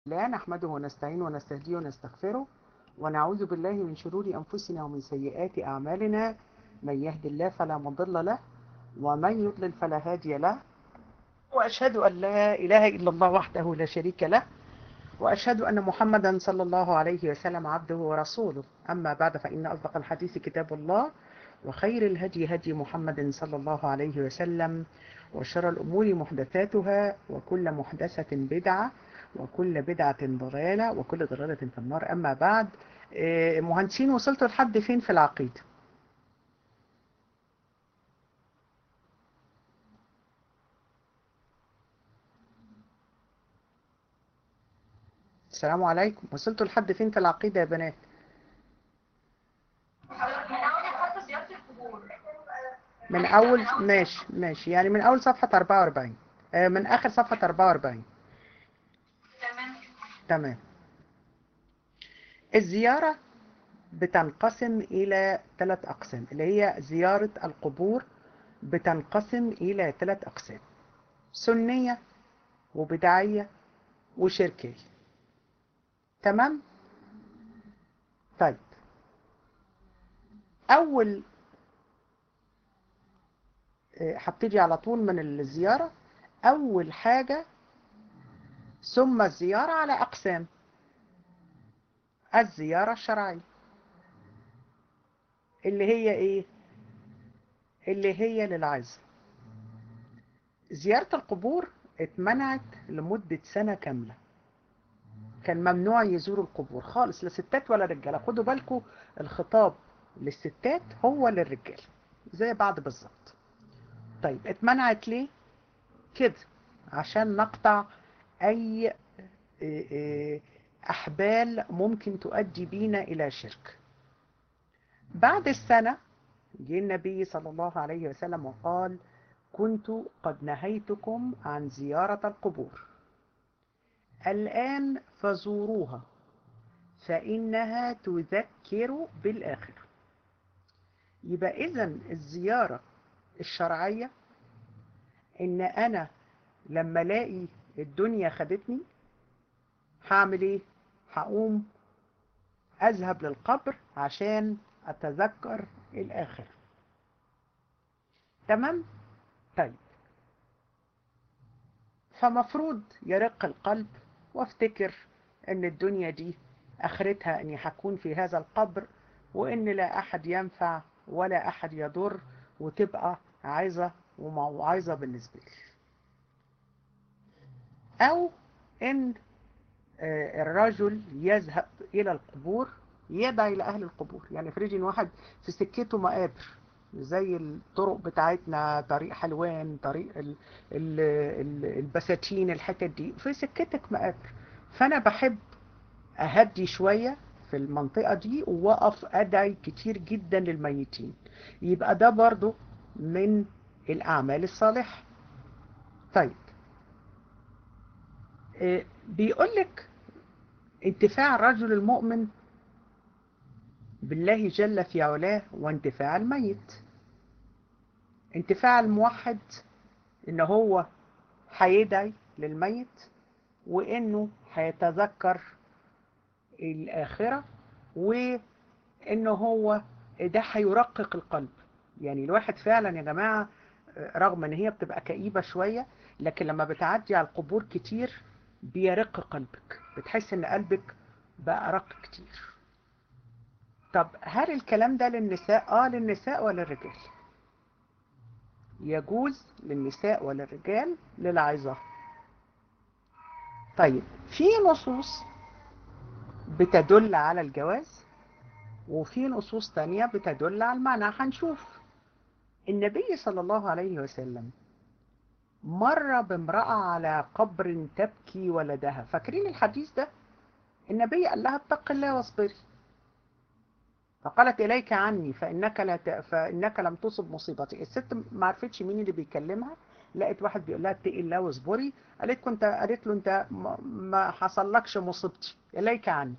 لا نحمده ونستعينه ونستهديه ونستغفره ونعوذ بالله من شرور أنفسنا ومن سيئات أعمالنا من يهد الله فلا مضل له ومن يضلل فلا هادي له وأشهد أن لا إله إلا الله وحده لا شريك له وأشهد أن محمدا صلى الله عليه وسلم عبده ورسوله أما بعد فإن أصدق الحديث كتاب الله وخير الهدي هدي محمد صلى الله عليه وسلم وشر الأمور محدثاتها وكل محدثة بدعة وكل بدعة ضلالة وكل ضلالة في النار أما بعد مهندسين وصلتوا لحد فين في العقيدة السلام عليكم وصلتوا لحد فين في العقيدة يا بنات من أول ماشي ماشي يعني من أول صفحة 44 من آخر صفحة 44 تمام الزيارة بتنقسم إلى ثلاث أقسام اللي هي زيارة القبور بتنقسم إلى ثلاث أقسام سنية وبدعية وشركية تمام طيب أول هبتدي على طول من الزيارة أول حاجة ثم الزيارة على أقسام الزيارة الشرعية اللي هي إيه اللي هي للعزة زيارة القبور اتمنعت لمدة سنة كاملة كان ممنوع يزوروا القبور خالص لا ستات ولا رجالة خدوا بالكم الخطاب للستات هو للرجال زي بعض بالظبط طيب اتمنعت ليه كده عشان نقطع اي احبال ممكن تؤدي بينا الى شرك بعد السنة جه النبي صلى الله عليه وسلم وقال كنت قد نهيتكم عن زيارة القبور الآن فزوروها فإنها تذكر بالآخرة يبقى إذن الزيارة الشرعية إن أنا لما الاقي الدنيا خدتني هعمل ايه هقوم اذهب للقبر عشان اتذكر الاخر تمام طيب فمفروض يرق القلب وافتكر ان الدنيا دي اخرتها اني هكون في هذا القبر وان لا احد ينفع ولا احد يضر وتبقى عايزة وموعظة بالنسبة لي أو إن الرجل يذهب إلى القبور يدعي لأهل القبور يعني فريج إن واحد في سكته مقابر زي الطرق بتاعتنا طريق حلوان طريق ال ال ال البساتين الحتت دي في سكتك مقابر فأنا بحب أهدي شوية في المنطقة دي ووقف أدعي كتير جدا للميتين يبقى ده برضو من الأعمال الصالحة طيب بيقول لك انتفاع الرجل المؤمن بالله جل في علاه وانتفاع الميت انتفاع الموحد ان هو هيدعي للميت وانه هيتذكر الآخرة وان هو ده هيرقق القلب يعني الواحد فعلا يا جماعة رغم ان هي بتبقى كئيبة شوية لكن لما بتعدي على القبور كتير بيرق قلبك بتحس ان قلبك بقى رق كتير طب هل الكلام ده للنساء اه للنساء ولا الرجال يجوز للنساء ولا الرجال للعظة طيب في نصوص بتدل على الجواز وفي نصوص تانية بتدل على المعنى هنشوف النبي صلى الله عليه وسلم مر بامرأة على قبر تبكي ولدها فاكرين الحديث ده النبي قال لها اتق الله واصبري فقالت إليك عني فإنك, لا ت... فإنك لم تصب مصيبتي الست ما عرفتش مين اللي بيكلمها لقيت واحد بيقول لها اتقي الله واصبري قالت كنت قالت له انت ما حصلكش مصيبتي إليك عني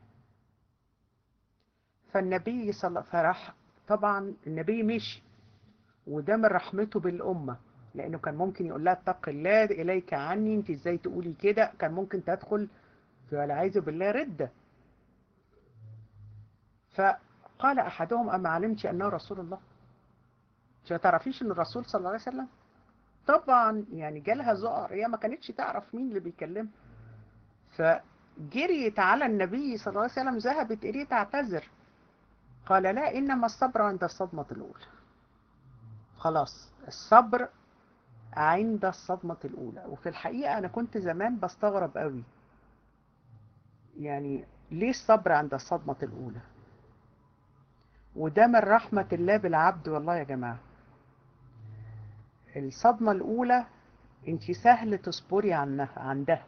فالنبي صلى الله فرح طبعا النبي مشي وده من رحمته بالأمة لأنه كان ممكن يقول لها اتق الله إليك عني أنت إزاي تقولي كده كان ممكن تدخل والعياذ بالله ردة فقال أحدهم أما علمت أنه رسول الله ما تعرفيش أن الرسول صلى الله عليه وسلم طبعا يعني جالها زقر هي ما كانتش تعرف مين اللي بيكلمها فجريت على النبي صلى الله عليه وسلم ذهبت إليه تعتذر قال لا إنما الصبر عند الصدمة الأولى خلاص الصبر عند الصدمة الأولى وفي الحقيقة أنا كنت زمان بستغرب قوي يعني ليه الصبر عند الصدمة الأولى وده من رحمة الله بالعبد والله يا جماعة الصدمة الأولى انت سهل تصبري عنها عندها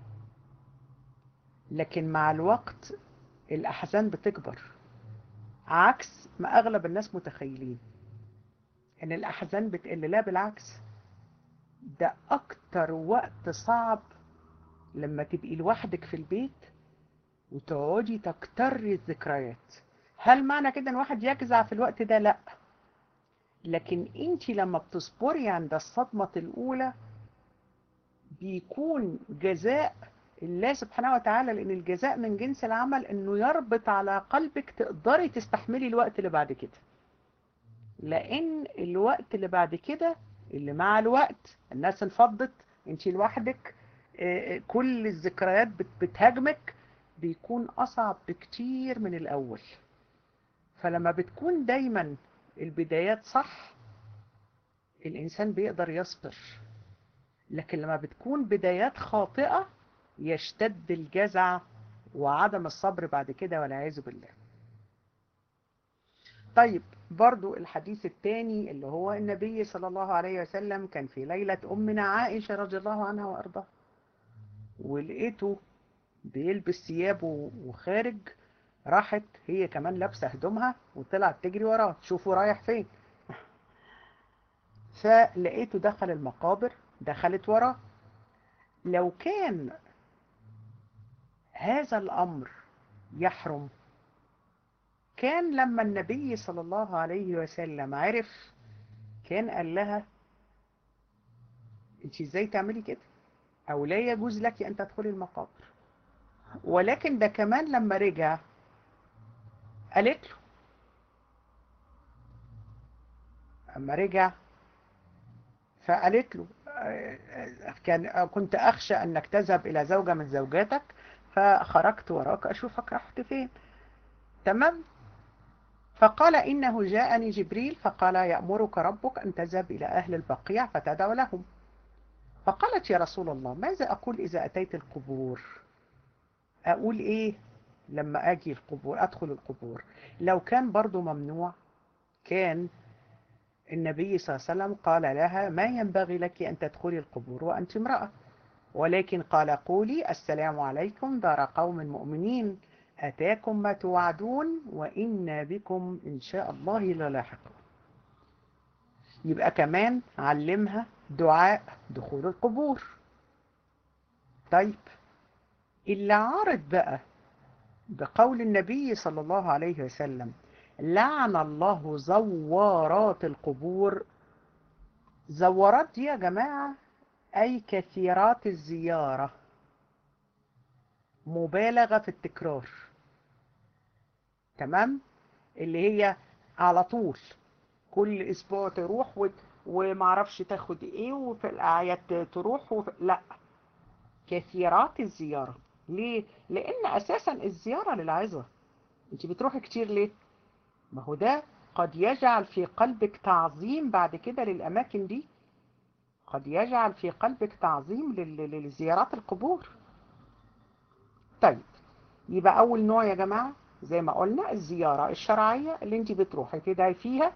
لكن مع الوقت الأحزان بتكبر عكس ما أغلب الناس متخيلين إن الأحزان بتقل لا بالعكس ده أكتر وقت صعب لما تبقي لوحدك في البيت وتقعدي تكتري الذكريات هل معنى كده ان واحد يجزع في الوقت ده لا لكن انت لما بتصبري عند الصدمة الاولى بيكون جزاء الله سبحانه وتعالى لان الجزاء من جنس العمل انه يربط على قلبك تقدري تستحملي الوقت اللي بعد كده لان الوقت اللي بعد كده اللي مع الوقت الناس انفضت انت لوحدك كل الذكريات بتهاجمك بيكون أصعب بكتير من الأول فلما بتكون دايما البدايات صح الإنسان بيقدر يصبر لكن لما بتكون بدايات خاطئة يشتد الجزع وعدم الصبر بعد كده والعياذ بالله طيب برضو الحديث الثاني اللي هو النبي صلى الله عليه وسلم كان في ليلة أمنا عائشة رضي الله عنها وأرضاها ولقيته بيلبس ثيابه وخارج راحت هي كمان لابسه هدومها وطلعت تجري وراه تشوفه رايح فين فلقيته دخل المقابر دخلت وراه لو كان هذا الامر يحرم كان لما النبي صلى الله عليه وسلم عرف كان قال لها انت ازاي تعملي كده او لا يجوز لك ان تدخلي المقابر ولكن ده كمان لما رجع قالت له اما رجع فقالت له كان كنت اخشى انك تذهب الى زوجة من زوجاتك فخرجت وراك اشوفك رحت فين تمام فقال انه جاءني جبريل فقال يأمرك ربك ان تذهب الى اهل البقيع فتدعو لهم فقالت يا رسول الله ماذا اقول اذا اتيت القبور اقول ايه لما اجي القبور ادخل القبور لو كان برضو ممنوع كان النبي صلى الله عليه وسلم قال لها ما ينبغي لك ان تدخلي القبور وانت امرأة ولكن قال قولي السلام عليكم دار قوم مؤمنين اتاكم ما توعدون وإنا بكم ان شاء الله للاحقون يبقى كمان علمها دعاء دخول القبور طيب اللي عارض بقى بقول النبي صلى الله عليه وسلم لعن الله زوارات القبور زوارات دي يا جماعة أي كثيرات الزيارة مبالغة في التكرار تمام اللي هي على طول كل أسبوع تروح و... ومعرفش تاخد ايه وفي الأعياد تروح وفي... لا كثيرات الزيارة ليه؟ لأن أساسا الزيارة للعظة أنت بتروحي كتير ليه؟ ما هو ده قد يجعل في قلبك تعظيم بعد كده للأماكن دي قد يجعل في قلبك تعظيم لزيارات القبور طيب يبقى أول نوع يا جماعة زي ما قلنا الزيارة الشرعية اللي انت بتروحي تدعي فيها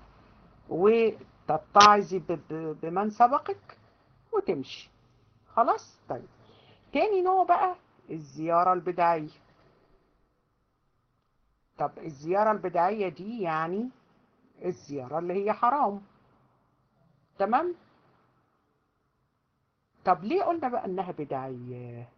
وتتعظي بمن سبقك وتمشي خلاص طيب تاني نوع بقى الزيارة البدعية طب الزيارة البدعية دي يعني الزيارة اللي هي حرام تمام طب ليه قلنا بقى انها بدعية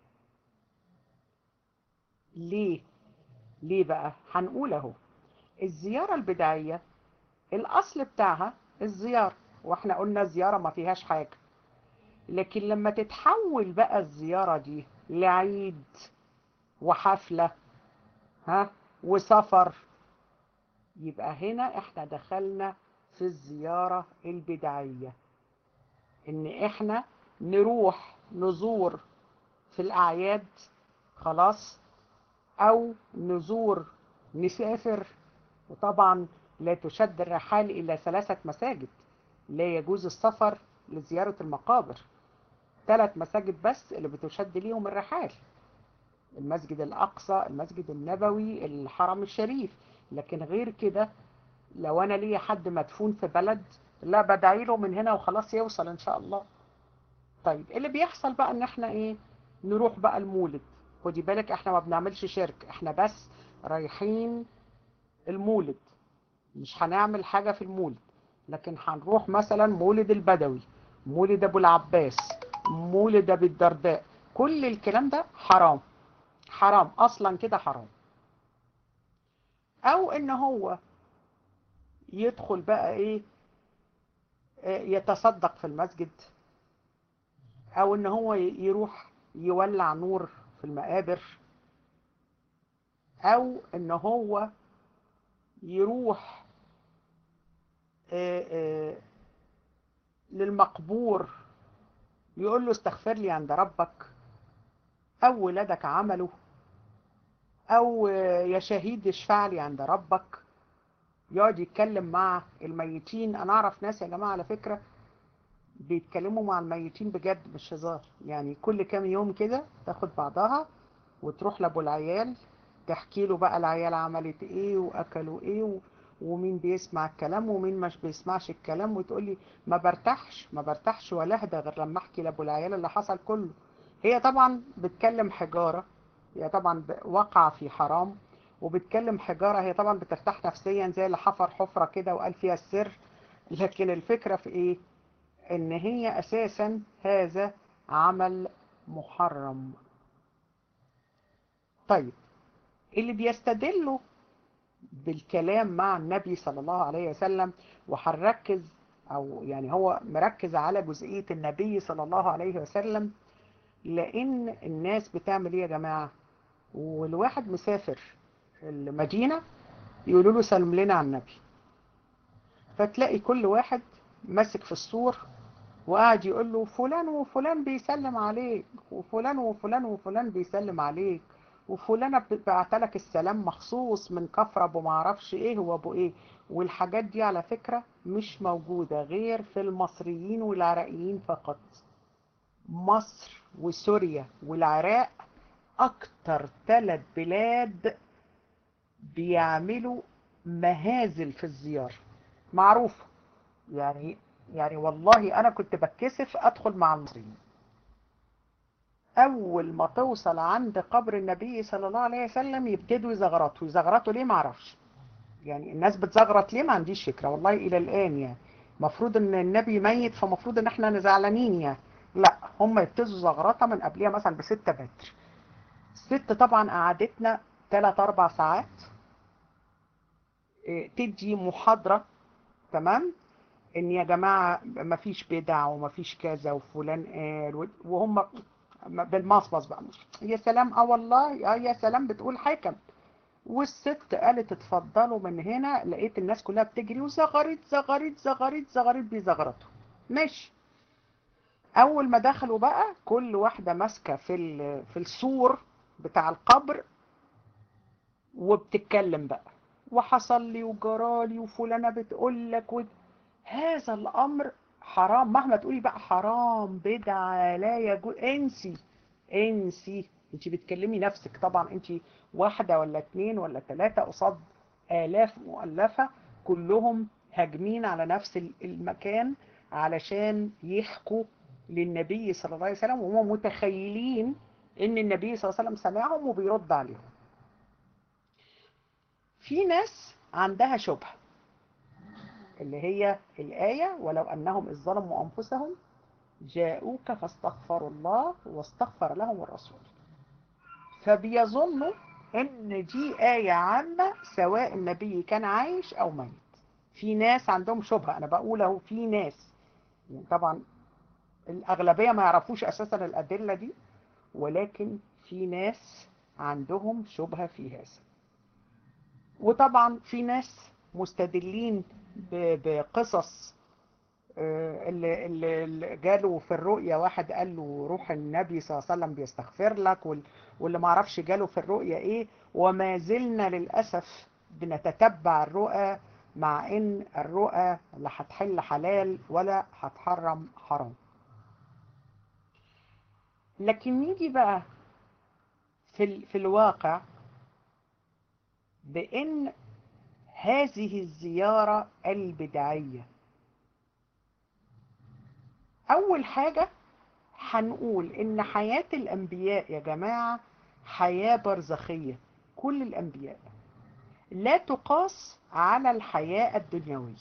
ليه ليه بقى هنقول اهو الزيارة البدعية الاصل بتاعها الزيارة واحنا قلنا الزيارة ما فيهاش حاجة لكن لما تتحول بقى الزيارة دي لعيد وحفلة ها وسفر يبقى هنا احنا دخلنا في الزيارة البدعية ان احنا نروح نزور في الاعياد خلاص او نزور نسافر وطبعا لا تشد الرحال الى ثلاثة مساجد لا يجوز السفر لزيارة المقابر ثلاث مساجد بس اللي بتشد ليهم الرحال المسجد الأقصى المسجد النبوي الحرم الشريف لكن غير كده لو أنا ليا حد مدفون في بلد لا بدعي له من هنا وخلاص يوصل إن شاء الله طيب اللي بيحصل بقى إن إحنا إيه نروح بقى المولد خدي بالك إحنا ما بنعملش شرك إحنا بس رايحين المولد مش هنعمل حاجة في المولد لكن هنروح مثلا مولد البدوي مولد أبو العباس مولد أبي الدرداء كل الكلام ده حرام حرام اصلا كده حرام او ان هو يدخل بقى ايه يتصدق في المسجد او ان هو يروح يولع نور في المقابر او ان هو يروح للمقبور يقول له استغفر لي عند ربك او ولادك عملوا او يا شهيد اشفع لي عند ربك يقعد يتكلم مع الميتين انا اعرف ناس يا جماعه على فكره بيتكلموا مع الميتين بجد مش هزار يعني كل كام يوم كده تاخد بعضها وتروح لابو العيال تحكي له بقى العيال عملت ايه واكلوا ايه و... ومين بيسمع الكلام ومين مش بيسمعش الكلام وتقول لي ما برتاحش ما برتاحش ولا اهدى غير لما احكي لابو العيال اللي حصل كله هي طبعا بتكلم حجارة هي طبعا وقع في حرام وبتكلم حجارة هي طبعا بترتاح نفسيا زي اللي حفر حفرة كده وقال فيها السر لكن الفكرة في ايه ان هي اساسا هذا عمل محرم طيب اللي بيستدلوا بالكلام مع النبي صلى الله عليه وسلم وهنركز او يعني هو مركز على جزئية النبي صلى الله عليه وسلم لان الناس بتعمل ايه يا جماعة والواحد مسافر المدينة يقولوا له سلم لنا على النبي فتلاقي كل واحد ماسك في السور وقاعد يقول له فلان وفلان بيسلم عليك وفلان وفلان وفلان بيسلم عليك وفلانة بعتلك السلام مخصوص من كفر ابو معرفش ايه وابو ايه والحاجات دي على فكرة مش موجودة غير في المصريين والعراقيين فقط مصر وسوريا والعراق اكتر ثلاث بلاد بيعملوا مهازل في الزيارة معروفة يعني يعني والله انا كنت بتكسف ادخل مع المصريين اول ما توصل عند قبر النبي صلى الله عليه وسلم يبتدوا يزغرطوا يزغرطوا ليه معرفش يعني الناس بتزغرط ليه ما عنديش فكرة والله الى الان يعني مفروض ان النبي ميت فمفروض ان احنا زعلانين يعني لا هم يبتدوا زغرطة من قبلها مثلا بستة متر الست طبعا قعدتنا 3 4 ساعات تدي محاضرة تمام ان يا جماعة مفيش بدع ومفيش كذا وفلان قال وهم بالمصمص بقى يا سلام اه والله اه يا سلام بتقول حكم والست قالت اتفضلوا من هنا لقيت الناس كلها بتجري وزغرت زغرت زغرت زغرت بيزغرطوا ماشي اول ما دخلوا بقى كل واحدة ماسكة في في السور بتاع القبر وبتتكلم بقى وحصل لي وجرالي وفلانة بتقول لك و... هذا الامر حرام مهما تقولي بقى حرام بدعة لا يجوز انسي انسي انت بتكلمي نفسك طبعا انت واحدة ولا اتنين ولا تلاتة قصاد آلاف مؤلفة كلهم هاجمين على نفس المكان علشان يحكوا للنبي صلى الله عليه وسلم وهم متخيلين ان النبي صلى الله عليه وسلم سمعهم وبيرد عليهم في ناس عندها شبهه اللي هي الآية ولو أنهم إذ ظلموا أنفسهم جاءوك فاستغفروا الله واستغفر لهم الرسول فبيظنوا ان دي آية عامة سواء النبي كان عايش أو ميت في ناس عندهم شبهة أنا بقول اهو في ناس يعني طبعا الأغلبية ما يعرفوش أساسا الأدلة دي ولكن في ناس عندهم شبهة في هذا وطبعا في ناس مستدلين بقصص اللي, اللي جاله في الرؤية واحد قال له روح النبي صلى الله عليه وسلم بيستغفر لك واللي ما عرفش جاله في الرؤية ايه وما زلنا للأسف بنتتبع الرؤى مع ان الرؤى لا هتحل حلال ولا هتحرم حرام لكن نيجي بقى في, في الواقع بان هذه الزيارة البدعية أول حاجة هنقول إن حياة الأنبياء يا جماعة حياة برزخية كل الأنبياء لا تقاس على الحياة الدنيوية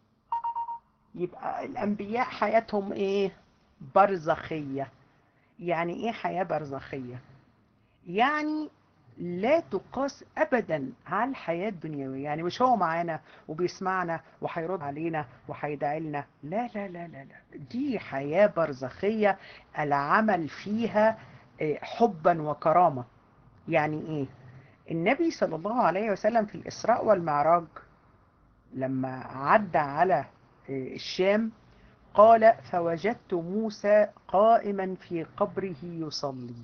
يبقى الأنبياء حياتهم إيه؟ برزخية يعني إيه حياة برزخية؟ يعني لا تقاس ابدا على الحياة الدنيوية يعني مش هو معانا وبيسمعنا وهيرد علينا وهيدعي لنا لا لا لا لا لا دي حياة برزخية العمل فيها حبا وكرامة يعني ايه النبي صلى الله عليه وسلم في الإسراء والمعراج لما عدى على الشام قال فوجدت موسى قائما في قبره يصلي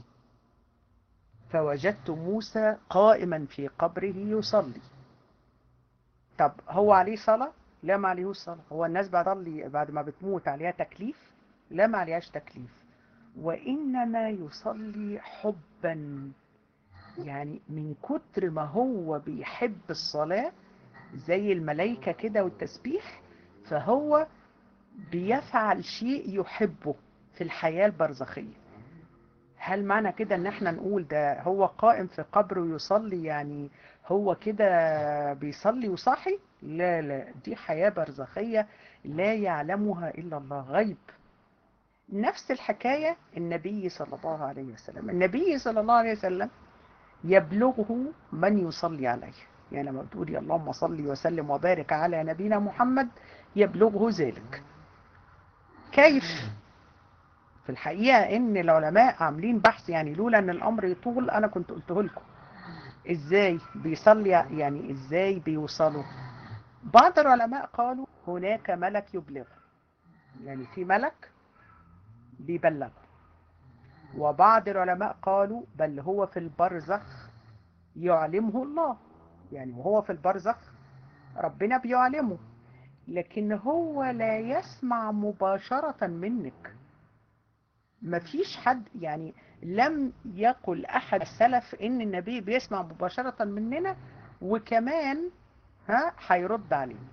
فوجدت موسى قائما في قبره يصلي طب هو عليه صلاة؟ لا ما عليهوش صلاة هو الناس بعد بعد ما بتموت عليها تكليف؟ لا ما عليهاش تكليف وإنما يصلي حبا يعني من كتر ما هو بيحب الصلاة زي الملائكة كده والتسبيح فهو بيفعل شيء يحبه في الحياة البرزخية هل معنى كده ان احنا نقول ده هو قائم في قبره يصلي يعني هو كده بيصلي وصاحي لا لا دي حياة برزخية لا يعلمها الا الله غيب نفس الحكاية النبي صلى الله عليه وسلم النبي صلى الله عليه وسلم يبلغه من يصلي عليه يعني لما بتقولي اللهم صل وسلم وبارك على نبينا محمد يبلغه ذلك كيف في الحقيقة ان العلماء عاملين بحث يعني لولا ان الامر يطول انا كنت قلته لكم ازاي بيصلي يعني ازاي بيوصلوا بعض العلماء قالوا هناك ملك يبلغ يعني في ملك بيبلغ وبعض العلماء قالوا بل هو في البرزخ يعلمه الله يعني وهو في البرزخ ربنا بيعلمه لكن هو لا يسمع مباشرة منك مفيش حد يعني لم يقل أحد السلف إن النبي بيسمع مباشرة مننا وكمان ها هيرد علينا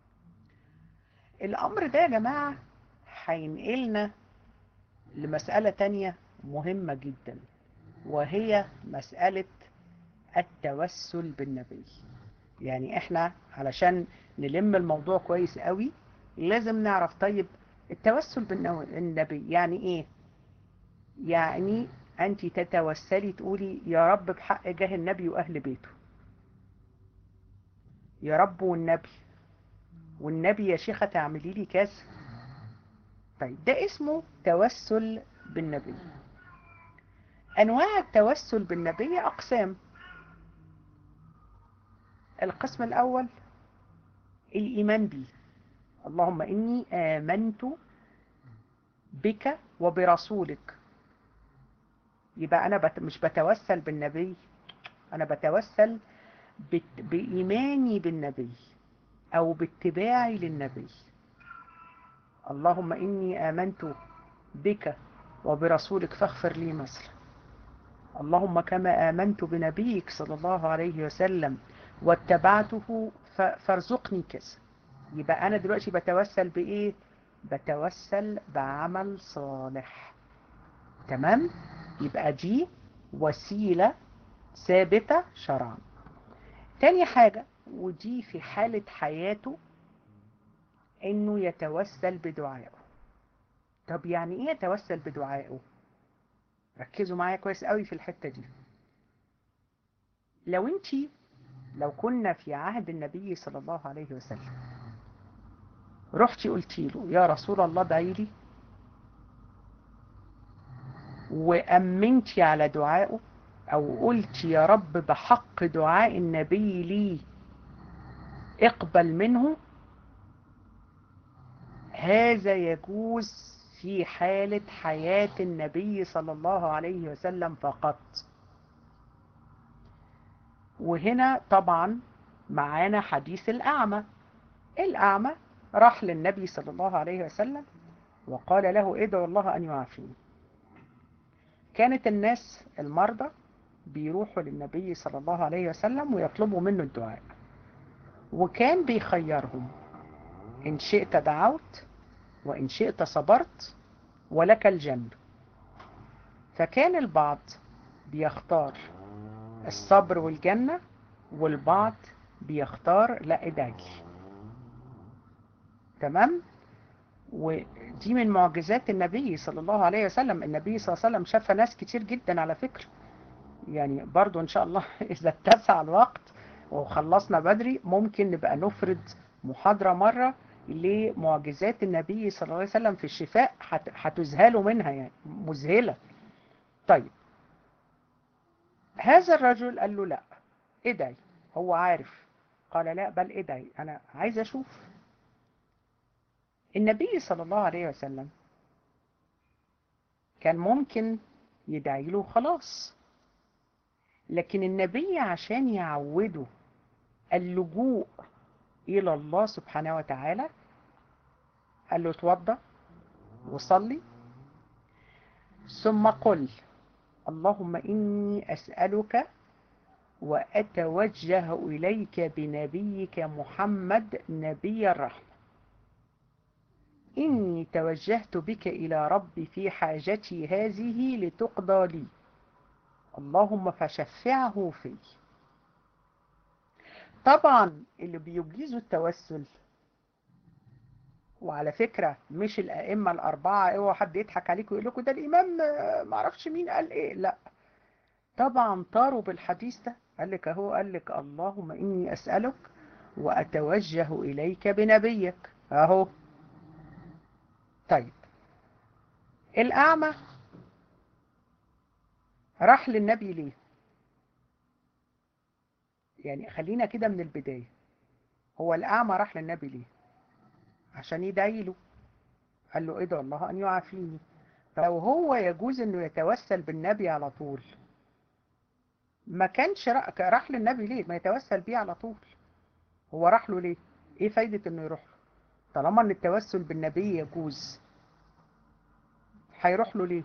الأمر ده يا جماعة هينقلنا لمسألة تانية مهمة جدا وهي مسألة التوسل بالنبي يعني احنا علشان نلم الموضوع كويس قوي لازم نعرف طيب التوسل بالنبي يعني ايه يعني انت تتوسلي تقولي يا رب بحق جاه النبي واهل بيته يا رب والنبي والنبي يا شيخة تعملي لي كذا طيب ده اسمه توسل بالنبي انواع التوسل بالنبي اقسام القسم الاول الايمان بي اللهم اني امنت بك وبرسولك يبقى انا بت... مش بتوسل بالنبي انا بتوسل بت... بايماني بالنبي او باتباعي للنبي اللهم اني امنت بك وبرسولك فاغفر لي مثلا اللهم كما آمنت بنبيك صلى الله عليه وسلم واتبعته فارزقني كذا يبقى أنا دلوقتي بتوسل بإيه بتوسل بعمل صالح تمام يبقى دي وسيلة ثابتة شرعا تاني حاجة ودي في حالة حياته انه يتوسل بدعائه طب يعني ايه يتوسل بدعائه ركزوا معايا كويس قوي في الحتة دي لو انت لو كنا في عهد النبي صلى الله عليه وسلم رحتي قلتي له يا رسول الله ادعي لي وأمنتي على دعائه او قلت يا رب بحق دعاء النبي لي اقبل منه هذا يجوز في حالة حياة النبي صلى الله عليه وسلم فقط وهنا طبعا معانا حديث الأعمى الأعمى راح للنبي صلى الله عليه وسلم وقال له ادعو الله أن يعافيني كانت الناس المرضى بيروحوا للنبي صلى الله عليه وسلم ويطلبوا منه الدعاء وكان بيخيرهم إن شئت دعوت وإن شئت صبرت ولك الجنة فكان البعض بيختار الصبر والجنة والبعض بيختار لا ادعي تمام ودي من معجزات النبي صلى الله عليه وسلم النبي صلى الله عليه وسلم شاف ناس كتير جدا على فكرة يعني برضو ان شاء الله اذا اتسع الوقت وخلصنا بدري ممكن نبقى نفرد محاضرة مرة لمعجزات النبي صلى الله عليه وسلم في الشفاء هتذهلوا منها يعني مذهلة طيب هذا الرجل قال له لا ادعي هو عارف قال لا بل ادعي انا عايز اشوف النبي صلى الله عليه وسلم كان ممكن يدعي له خلاص لكن النبي عشان يعوده اللجوء إلى الله سبحانه وتعالى قال له اتوضى وصلي ثم قل اللهم إني أسألك وأتوجه إليك بنبيك محمد نبي الرحمة إني توجهت بك إلى ربي في حاجتي هذه لتقضى لي اللهم فشفعه في طبعا اللي بيجيزوا التوسل وعلى فكرة مش الأئمة الأربعة اوعى حد يضحك عليكم ويقول لكم ده الإمام معرفش مين قال إيه لا طبعا طاروا بالحديث ده قال لك أهو قال لك اللهم إني أسألك وأتوجه إليك بنبيك أهو طيب الأعمى راح للنبي ليه يعني خلينا كده من البداية هو الأعمى راح للنبي ليه عشان يدعي له قال له ادعو الله أن يعافيني فلو هو يجوز أنه يتوسل بالنبي على طول ما كانش راح للنبي ليه ما يتوسل بيه على طول هو راح له ليه ايه فايدة انه يروح له طالما ان التوسل بالنبي يجوز هيروح له ليه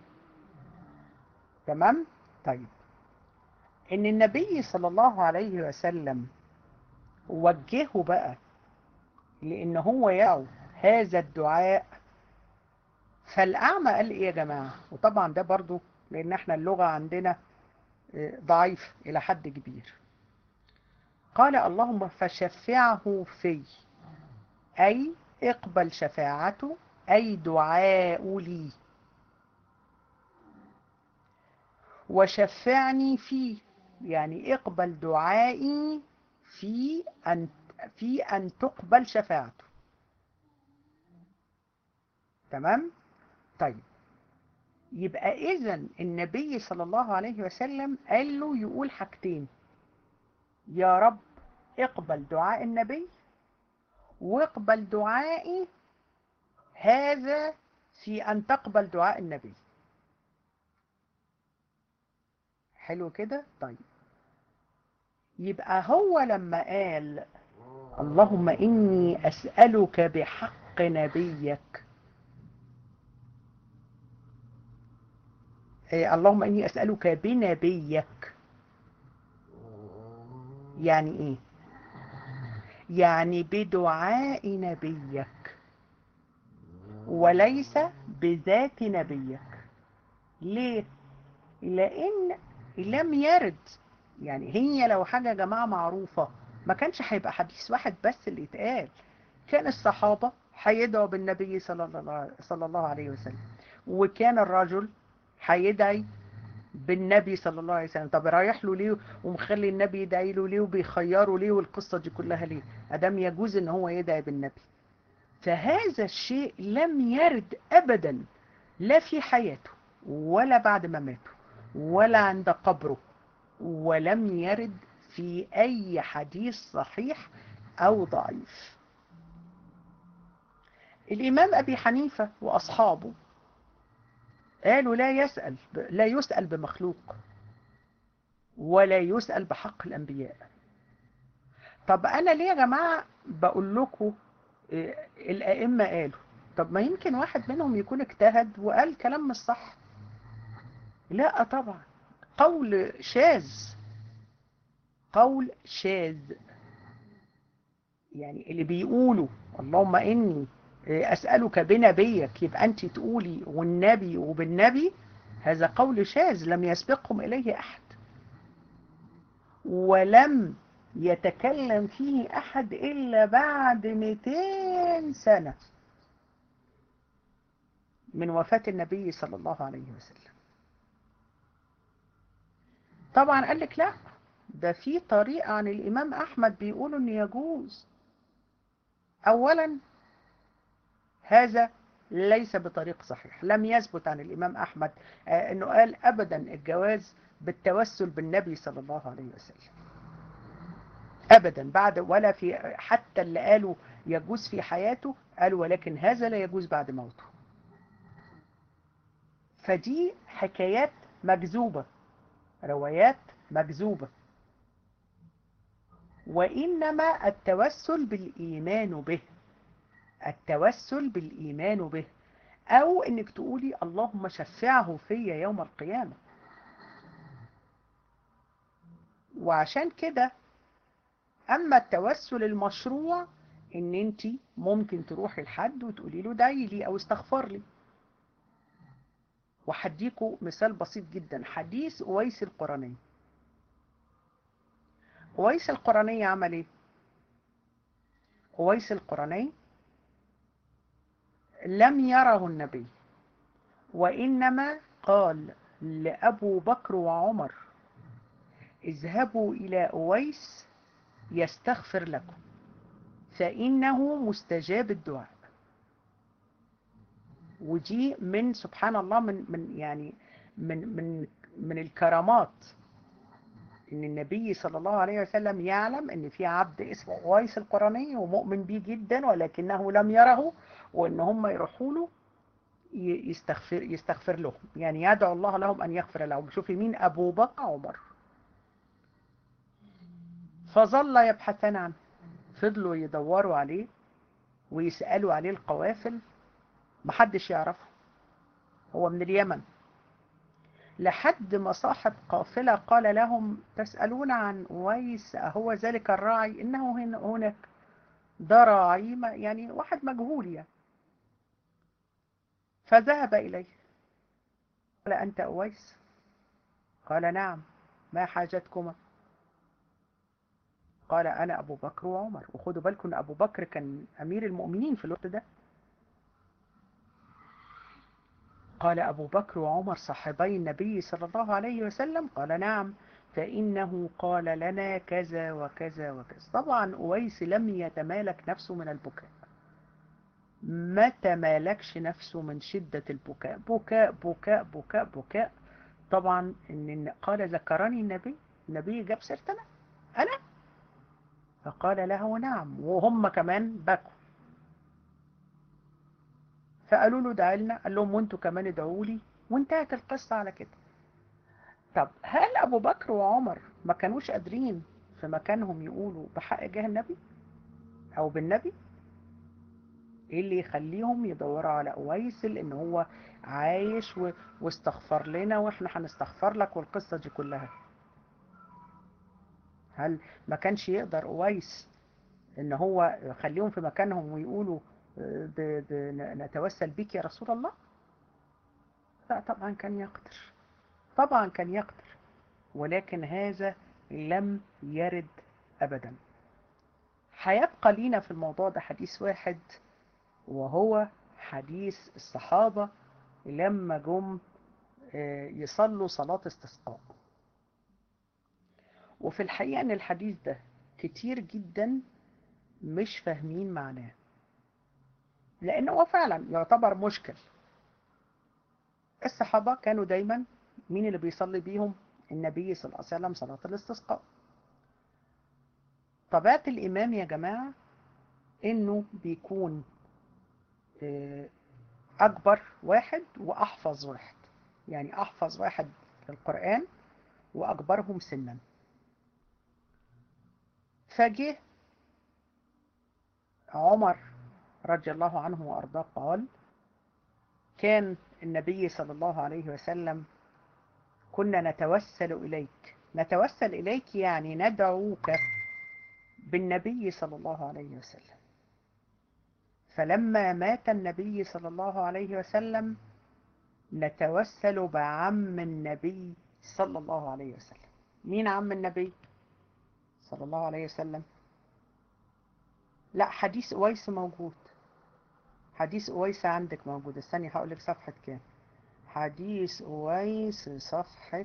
تمام طيب ان النبي صلى الله عليه وسلم وجهه بقى لان هو يدعو هذا الدعاء فالاعمى قال ايه يا جماعه وطبعا ده برضو لان احنا اللغه عندنا ضعيف الى حد كبير قال اللهم فشفعه في اي اقبل شفاعته اي دعاء لي وشفعني فيه يعني اقبل دعائي في أن في أن تقبل شفاعته تمام طيب يبقى إذا النبي صلى الله عليه وسلم قال له يقول حاجتين يا رب اقبل دعاء النبي واقبل دعائي هذا في أن تقبل دعاء النبي حلو كده طيب يبقى هو لما قال اللهم إني أسألك بحق نبيك إيه اللهم إني أسألك بنبيك يعني إيه يعني بدعاء نبيك وليس بذات نبيك ليه لأن لم يرد يعني هي لو حاجة يا جماعة معروفة ما كانش هيبقى حديث واحد بس اللي يتقال كان الصحابة هيدعوا بالنبي صلى الله, صلى الله عليه وسلم وكان الرجل هيدعي بالنبي صلى الله عليه وسلم طب رايح له ليه ومخلي النبي يدعي له ليه وبيخيره ليه والقصة دي كلها ليه أدام يجوز ان هو يدعي بالنبي فهذا الشيء لم يرد أبدا لا في حياته ولا بعد ما ماته ولا عند قبره ولم يرد في أي حديث صحيح أو ضعيف الإمام أبي حنيفة وأصحابه قالوا لا يسأل لا يسأل بمخلوق ولا يسأل بحق الأنبياء طب أنا ليه يا جماعة بقول لكم الأئمة قالوا طب ما يمكن واحد منهم يكون اجتهد وقال كلام مش صح لا طبعا قول شاذ قول شاذ يعني اللي بيقولوا اللهم إني أسألك بنبيك يبقى أنت تقولي والنبي وبالنبي هذا قول شاذ لم يسبقهم إليه أحد ولم يتكلم فيه أحد إلا بعد 200 سنة من وفاة النبي صلى الله عليه وسلم طبعا قال لك لا ده في طريقة عن الإمام أحمد بيقولوا أن يجوز أولا هذا ليس بطريق صحيح لم يثبت عن الإمام أحمد أنه قال أبدا الجواز بالتوسل بالنبي صلى الله عليه وسلم أبدا بعد ولا في حتى اللي قالوا يجوز في حياته قالوا ولكن هذا لا يجوز بعد موته فدي حكايات مكذوبة روايات مكذوبة وإنما التوسل بالإيمان به التوسل بالإيمان به أو إنك تقولي اللهم شفعه في يوم القيامة وعشان كده أما التوسل المشروع إن أنت ممكن تروحي لحد وتقولي له دعي لي أو استغفر لي وحديكوا مثال بسيط جدا حديث أويس القرني أويس القرني عمل إيه؟ أويس القرني لم يره النبي وإنما قال لأبو بكر وعمر اذهبوا إلى أويس يستغفر لكم فإنه مستجاب الدعاء ودي من سبحان الله من من يعني من من من الكرامات ان النبي صلى الله عليه وسلم يعلم ان في عبد اسمه اويس القرني ومؤمن بيه جدا ولكنه لم يره وان هم يروحوا له يستغفر يستغفر لهم يعني يدعو الله لهم ان يغفر لهم شوفي مين ابو بكر عمر فظل يبحثان عنه فضلوا يدوروا عليه ويسألوا عليه القوافل محدش يعرفه هو من اليمن لحد ما صاحب قافلة قال لهم تسألون عن ويس أهو ذلك الراعي إنه هنا هناك ده راعي يعني واحد مجهول يعني فذهب إليه قال أنت أويس قال نعم ما حاجتكما قال أنا أبو بكر وعمر وخدوا بالكم أن أبو بكر كان أمير المؤمنين في الوقت ده قال أبو بكر وعمر صاحبي النبي صلى الله عليه وسلم قال نعم فإنه قال لنا كذا وكذا وكذا طبعا أويس لم يتمالك نفسه من البكاء ما تمالكش نفسه من شدة البكاء بكاء بكاء بكاء بكاء طبعا إن قال ذكرني النبي النبي جاب سيرتنا أنا فقال له نعم وهم كمان بكوا فقالوا له دعي لنا قال لهم وانتوا كمان ادعوا لي وانتهت القصة على كده طب هل أبو بكر وعمر ما كانوش قادرين في مكانهم يقولوا بحق جاه النبي أو بالنبي ايه اللي يخليهم يدوروا على أويس ان هو عايش و... واستغفر لنا واحنا هنستغفر لك والقصة دي كلها هل ما كانش يقدر أويس ان هو يخليهم في مكانهم ويقولوا ب... ب... نتوسل بك يا رسول الله لا طبعا كان يقدر طبعا كان يقدر ولكن هذا لم يرد أبدا هيبقى لينا في الموضوع ده حديث واحد وهو حديث الصحابة لما جم يصلوا صلاة استسقاء وفي الحقيقة ان الحديث ده كتير جدا مش فاهمين معناه لانه هو فعلا يعتبر مشكل الصحابة كانوا دايما مين اللي بيصلي بيهم النبي صلى الله عليه وسلم صلاة الاستسقاء طبيعة الإمام يا جماعة إنه بيكون آه، أكبر واحد وأحفظ واحد يعني أحفظ واحد للقرآن وأكبرهم سنا فجه عمر رضي الله عنه وأرضاه قال كان النبي صلى الله عليه وسلم كنا نتوسل إليك نتوسل إليك يعني ندعوك بالنبي صلى الله عليه وسلم فلما مات النبي صلى الله عليه وسلم نتوسل بعم النبي صلى الله عليه وسلم مين عم النبي صلى الله عليه وسلم لا حديث أويس موجود حديث أويس عندك موجود استني هقول لك صفحة كام حديث أويس صفحة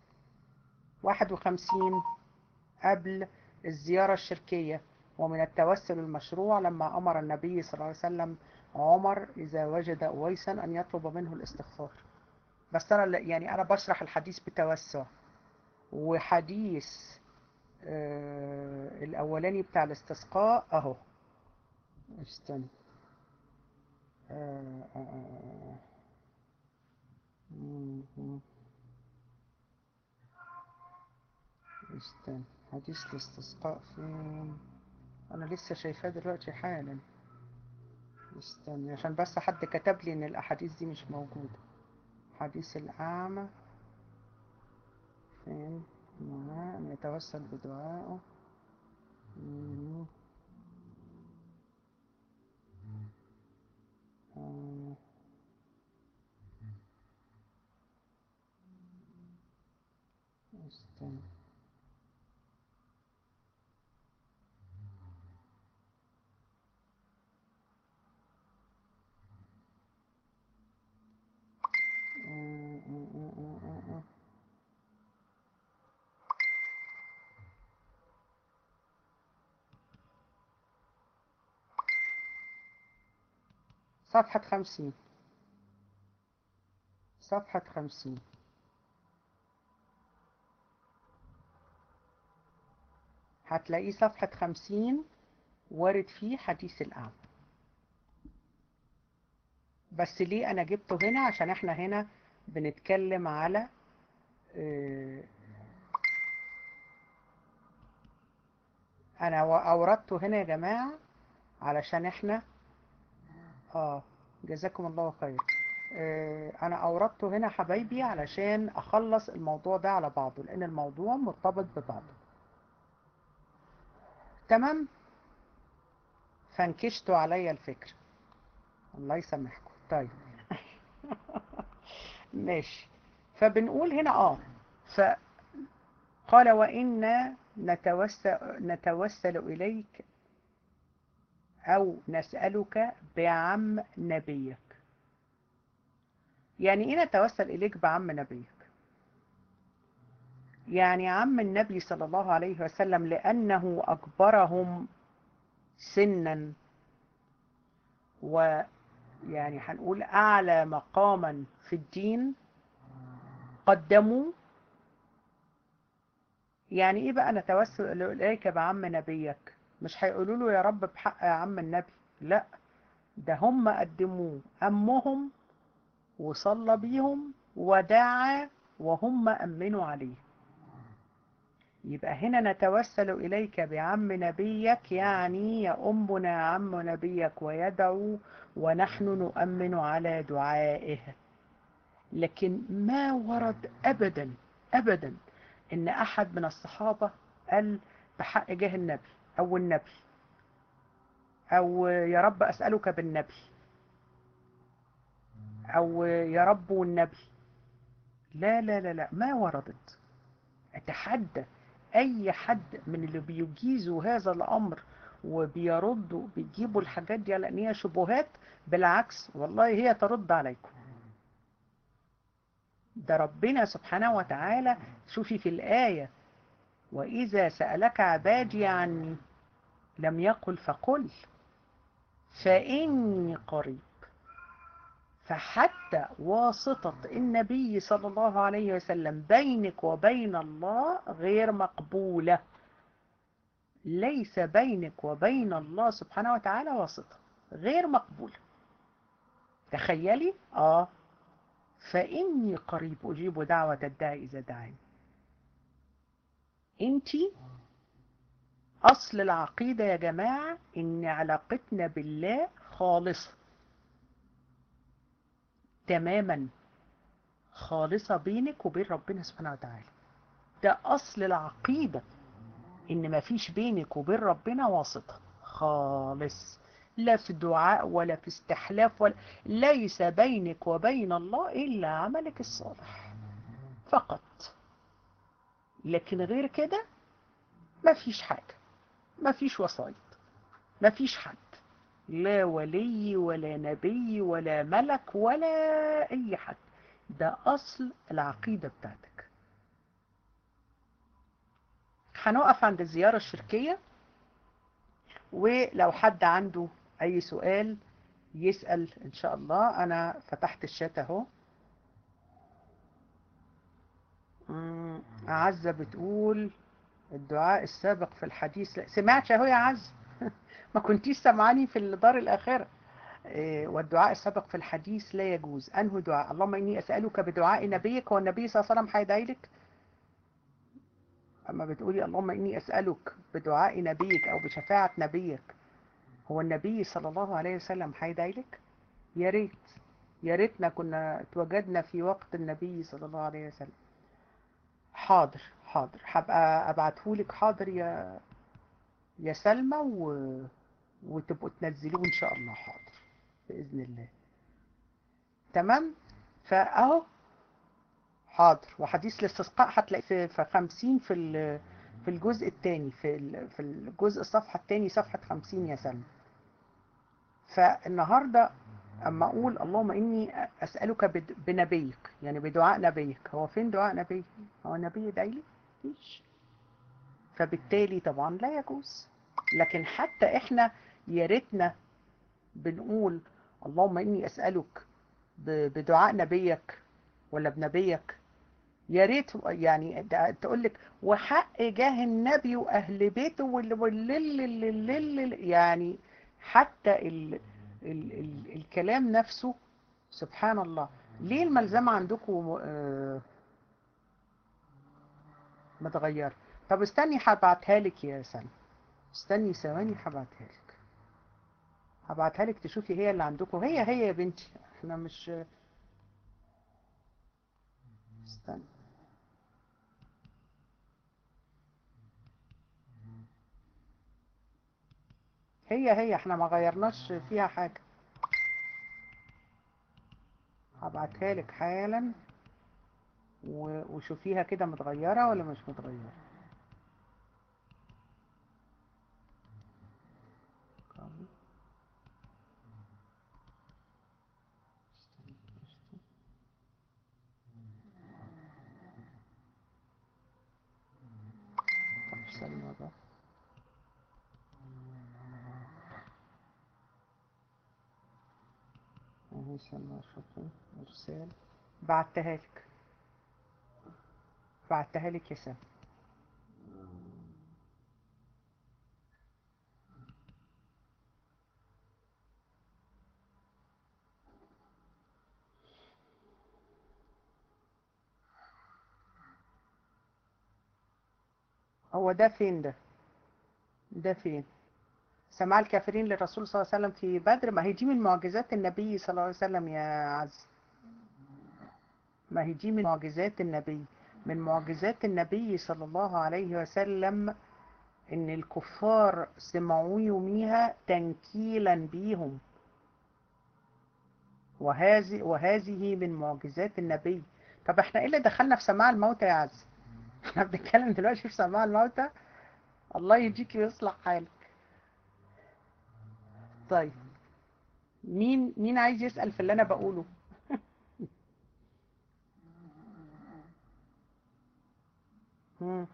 51 قبل الزيارة الشركية ومن التوسل المشروع لما أمر النبي صلى الله عليه وسلم عمر إذا وجد أويسا أن يطلب منه الاستغفار بس أنا يعني أنا بشرح الحديث بتوسع وحديث آه الأولاني بتاع الاستسقاء أهو استنى آه آه آه استنى حديث الاستسقاء فين انا لسه شايفاه دلوقتي حالا استنى عشان بس حد كتب لي ان الاحاديث دي مش موجودة حديث الاعمى فين ان يتوسل بدعائه آه. استنى صفحة خمسين صفحة خمسين هتلاقيه صفحة خمسين وارد فيه حديث الأعمى بس ليه أنا جبته هنا عشان احنا هنا بنتكلم على اه أنا أوردته هنا يا جماعة علشان احنا اه جزاكم الله خير آه انا اوردته هنا حبايبي علشان اخلص الموضوع ده على بعضه لان الموضوع مرتبط ببعضه تمام فانكشتوا عليا الفكرة الله يسامحكم طيب ماشي فبنقول هنا اه فقال وإنا نتوسل, نتوسل إليك أو نسألك بعم نبيك يعني إيه نتوسل إليك بعم نبيك يعني عم النبي صلى الله عليه وسلم لأنه أكبرهم سنا ويعني هنقول أعلى مقاما في الدين قدموا يعني إيه بقى نتوسل إليك بعم نبيك مش هيقولوا له يا رب بحق يا عم النبي لا ده هم قدموه أمهم وصلى بيهم ودعا وهم أمنوا عليه يبقى هنا نتوسل إليك بعم نبيك يعني يأمنا عم نبيك ويدعو ونحن نؤمن على دعائه لكن ما ورد أبدا أبدا إن أحد من الصحابة قال بحق جاه النبي أو النبي أو يا رب أسألك بالنبي أو يا رب والنبي لا لا لا لا ما وردت أتحدى أي حد من اللي بيجيزوا هذا الأمر وبيردوا بيجيبوا الحاجات دي على أن هي شبهات بالعكس والله هي ترد عليكم ده ربنا سبحانه وتعالى شوفي في الآية وإذا سألك عبادي عني لم يقل فقل فإني قريب فحتى واسطة النبي صلى الله عليه وسلم بينك وبين الله غير مقبولة ليس بينك وبين الله سبحانه وتعالى واسطة غير مقبولة تخيلي آه فإني قريب أجيب دعوة الداعي إذا دعاني انت أصل العقيدة يا جماعة إن علاقتنا بالله خالصة تماما خالصة بينك وبين ربنا سبحانه وتعالى ده أصل العقيدة إن ما فيش بينك وبين ربنا واسطة خالص لا في دعاء ولا في استحلاف ولا ليس بينك وبين الله إلا عملك الصالح فقط لكن غير كده ما فيش حاجة ما فيش وسائط ما فيش حد لا ولي ولا نبي ولا ملك ولا أي حد ده أصل العقيدة بتاعتك هنقف عند الزيارة الشركية ولو حد عنده أي سؤال يسأل إن شاء الله أنا فتحت الشات أهو عزة بتقول الدعاء السابق في الحديث لا سمعتش أهو يا عز ما كنتيش سمعاني في الدار الآخرة والدعاء السابق في الحديث لا يجوز أنه دعاء اللهم إني أسألك بدعاء نبيك والنبي صلى الله عليه وسلم هيدعي لك أما بتقولي اللهم إني أسألك بدعاء نبيك أو بشفاعة نبيك هو النبي صلى الله عليه وسلم هيدعي لك يا ريت يا ريتنا كنا اتوجدنا في وقت النبي صلى الله عليه وسلم حاضر حاضر هبقى ابعتهولك حاضر يا يا سلمى و... وتبقوا تنزلوه ان شاء الله حاضر باذن الله تمام فاهو حاضر وحديث الاستسقاء هتلاقي في في 50 في في الجزء الثاني في في الجزء الصفحه الثاني صفحه 50 يا سلمى فالنهارده اما اقول اللهم اني اسالك بنبيك يعني بدعاء نبيك هو فين دعاء نبيك هو النبي يدعي لي مفيش فبالتالي طبعا لا يجوز لكن حتى احنا يا ريتنا بنقول اللهم اني اسالك بدعاء نبيك ولا بنبيك يا ريت يعني تقول لك وحق جاه النبي واهل بيته واللي يعني حتى ال ال ال الكلام نفسه سبحان الله ليه الملزمة عندكم آه متغيرة طب استني هبعتها لك يا سلمى استني ثواني هبعتها لك هبعتها لك تشوفي هي اللي عندكم هي هي يا بنتي احنا مش استني هي هي احنا ما غيرناش فيها حاجة هبعتها لك حالا وشوفيها كده متغيرة ولا مش متغيرة سلمى بقى اهي سلمى شوفي ارسال بعتها لك بعتها لك يا سام هو ده فين ده ده فين سماع الكافرين للرسول صلى الله عليه وسلم في بدر ما هي دي من معجزات النبي صلى الله عليه وسلم يا عز ما هي دي من معجزات النبي من معجزات النبي صلى الله عليه وسلم ان الكفار سمعوا يوميها تنكيلا بيهم وهذه وهذه من معجزات النبي طب احنا ايه اللي دخلنا في سماع الموتى يا عز احنا بنتكلم دلوقتي في سماع الموتى الله يهديك ويصلح حالك طيب مين مين عايز يسأل في اللي انا بقوله مم.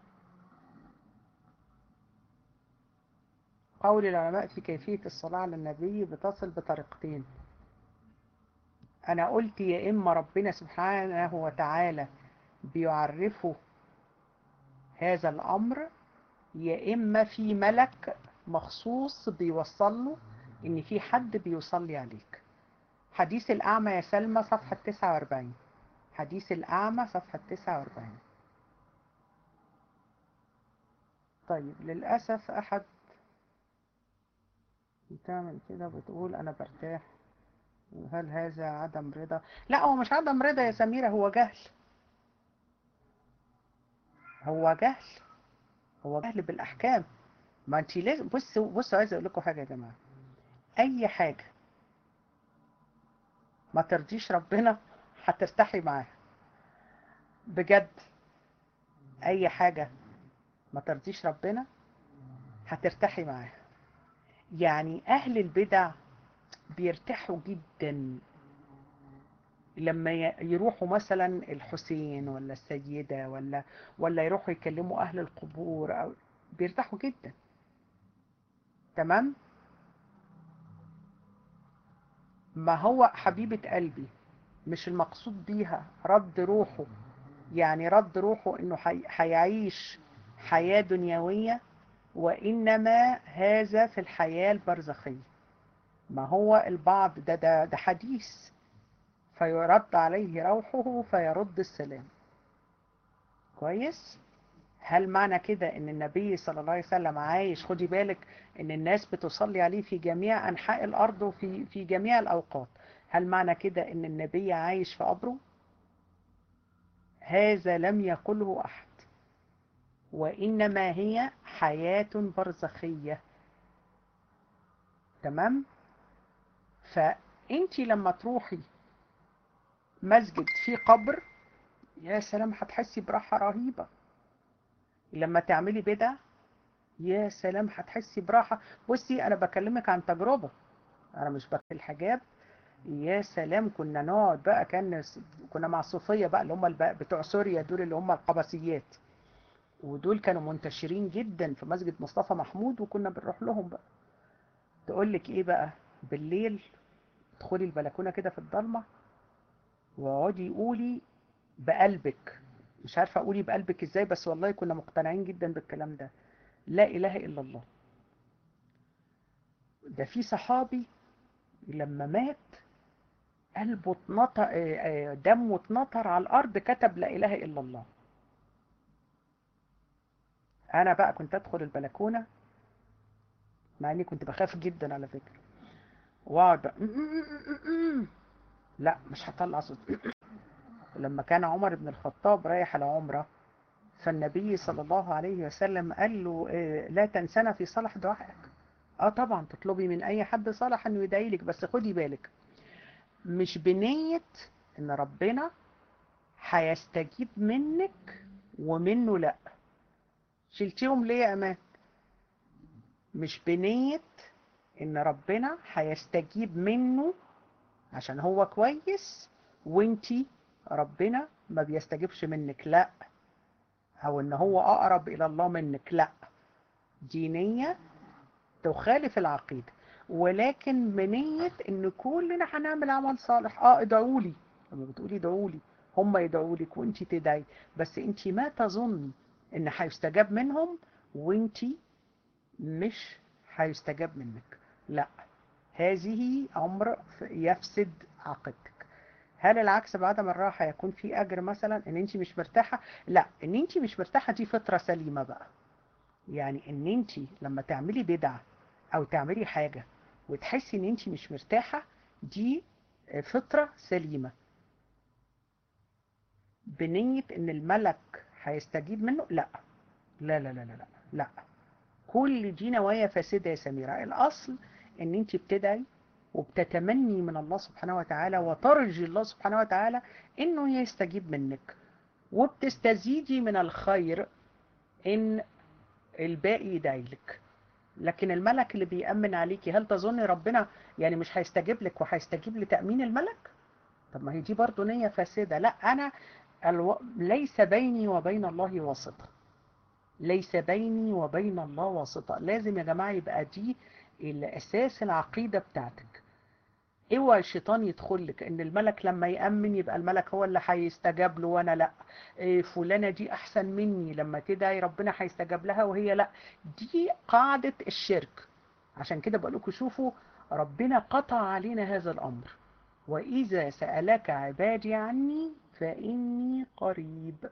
قول العلماء في كيفية الصلاة على النبي بتصل بطريقتين انا قلت يا اما ربنا سبحانه وتعالى بيعرفه هذا الامر يا اما في ملك مخصوص بيوصل له ان في حد بيصلي عليك حديث الاعمى يا سلمى صفحة 49 حديث الاعمى صفحة 49 طيب للأسف أحد بتعمل كده بتقول أنا برتاح هل هذا عدم رضا لا هو مش عدم رضا يا سميرة هو جهل هو جهل هو جهل بالأحكام ما انت لازم بصوا بصوا عايز اقول لكم حاجة يا جماعة اي حاجة ما ترضيش ربنا هترتاحي معاها بجد اي حاجة ما ترضيش ربنا هترتاحي معاها يعني اهل البدع بيرتاحوا جدا لما يروحوا مثلا الحسين ولا السيدة ولا ولا يروحوا يكلموا اهل القبور أو بيرتاحوا جدا تمام ما هو حبيبة قلبي مش المقصود بيها رد روحه يعني رد روحه انه هيعيش حياة دنيوية وإنما هذا في الحياة البرزخية ما هو البعض ده, ده, ده حديث فيرد عليه روحه فيرد السلام كويس هل معنى كده ان النبي صلى الله عليه وسلم عايش خدي بالك ان الناس بتصلي عليه في جميع انحاء الارض وفي في جميع الاوقات هل معنى كده ان النبي عايش في قبره هذا لم يقله احد وإنما هي حياة برزخية تمام فأنت لما تروحي مسجد فيه قبر يا سلام هتحسي براحة رهيبة لما تعملي بدع يا سلام هتحسي براحة بصي أنا بكلمك عن تجربة أنا مش بكتب الحجاب يا سلام كنا نقعد بقى كان كنا مع الصوفية بقى اللي هم بتوع سوريا دول اللي هم القبسيات ودول كانوا منتشرين جدا في مسجد مصطفى محمود وكنا بنروح لهم بقى تقول لك ايه بقى بالليل ادخلي البلكونه كده في الضلمه واقعدي قولي بقلبك مش عارفه اقولي بقلبك ازاي بس والله كنا مقتنعين جدا بالكلام ده لا اله الا الله ده في صحابي لما مات قلبه اتنطر دمه اتنطر على الارض كتب لا اله الا الله انا بقى كنت ادخل البلكونه مع اني كنت بخاف جدا على فكره واقعد بقى لا مش هطلع صوت لما كان عمر بن الخطاب رايح على عمره فالنبي صلى الله عليه وسلم قال له لا تنسنا في صالح دعائك اه طبعا تطلبي من اي حد صالح انه يدعي لك بس خدي بالك مش بنية ان ربنا هيستجيب منك ومنه لا شلتيهم ليه يا امان مش بنية ان ربنا هيستجيب منه عشان هو كويس وانتي ربنا ما بيستجيبش منك لا او ان هو اقرب الى الله منك لا دينية تخالف العقيدة ولكن بنية ان كلنا هنعمل عمل صالح اه ادعوا لي لما بتقولي ادعوا لي هم يدعوا لك وانت تدعي بس انت ما تظني ان هيستجاب منهم وانت مش هيستجاب منك لا هذه امر يفسد عقيدتك هل العكس بعدم الراحة يكون في اجر مثلا ان انت مش مرتاحة لا ان انت مش مرتاحة دي فطرة سليمة بقى يعني ان انت لما تعملي بدعة او تعملي حاجة وتحسي ان انت مش مرتاحة دي فطرة سليمة بنية ان الملك هيستجيب منه لا لا لا لا لا لا, لا. كل دي نوايا فاسدة يا سميرة الاصل ان انت بتدعي وبتتمني من الله سبحانه وتعالى وترجي الله سبحانه وتعالى انه يستجيب منك وبتستزيدي من الخير ان الباقي يدعي لك لكن الملك اللي بيأمن عليكي هل تظني ربنا يعني مش هيستجيب لك وهيستجيب لتأمين الملك طب ما هي دي برضه نية فاسدة لا أنا الو... ليس بيني وبين الله واسطة ليس بيني وبين الله واسطة لازم يا جماعة يبقى دي الأساس العقيدة بتاعتك اوعى الشيطان يدخل لك ان الملك لما يأمن يبقى الملك هو اللي هيستجاب له وانا لا إيه فلانة دي احسن مني لما تدعي ربنا هيستجاب لها وهي لا دي قاعدة الشرك عشان كده بقول لكم شوفوا ربنا قطع علينا هذا الامر واذا سألك عبادي عني فاني قريب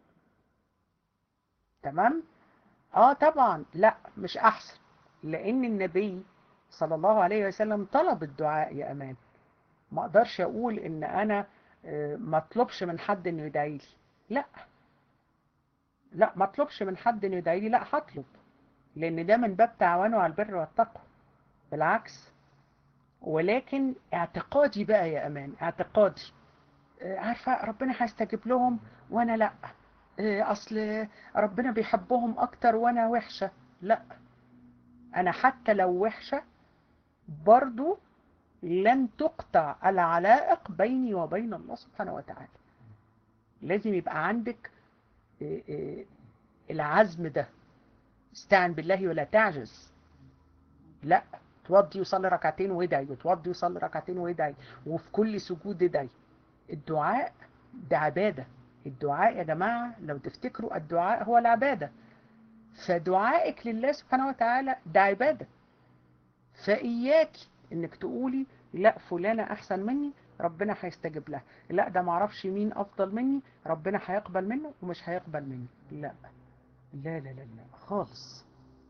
تمام اه طبعا لا مش احسن لان النبي صلى الله عليه وسلم طلب الدعاء يا امان ما اقدرش اقول ان انا ما اطلبش من حد انه يدعي لي لا لا ما اطلبش من حد انه يدعي لي لا هطلب لان ده من باب تعاونوا على البر والتقوى بالعكس ولكن اعتقادي بقى يا امان اعتقادي عارفه ربنا هيستجيب لهم وانا لا اصل ربنا بيحبهم اكتر وانا وحشه لا انا حتى لو وحشه برضو لن تقطع العلائق بيني وبين الله سبحانه وتعالى لازم يبقى عندك العزم ده استعن بالله ولا تعجز لا توضي وصلي ركعتين وادعي وتوضي وصلي ركعتين وادعي وفي كل سجود ادعي الدعاء ده عبادة الدعاء يا جماعة لو تفتكروا الدعاء هو العبادة فدعائك لله سبحانه وتعالى ده عبادة فإياك انك تقولي لا فلانة احسن مني ربنا هيستجيب لها لا ده معرفش مين افضل مني ربنا هيقبل منه ومش هيقبل مني لا لا لا لا, لا. خالص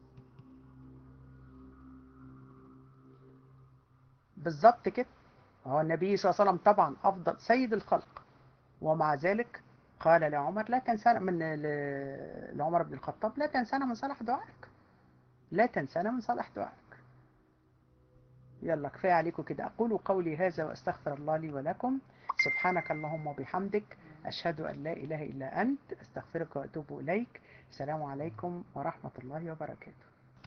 بالظبط كده هو النبي صلى الله عليه وسلم طبعا افضل سيد الخلق ومع ذلك قال لعمر لا تنسانا من لعمر بن الخطاب لا تنسانا من صالح دعائك لا تنسانا من صالح دعائك يلا كفاية عليكم كده أقول قولي هذا وأستغفر الله لي ولكم سبحانك اللهم وبحمدك أشهد أن لا إله إلا أنت أستغفرك وأتوب إليك السلام عليكم ورحمة الله وبركاته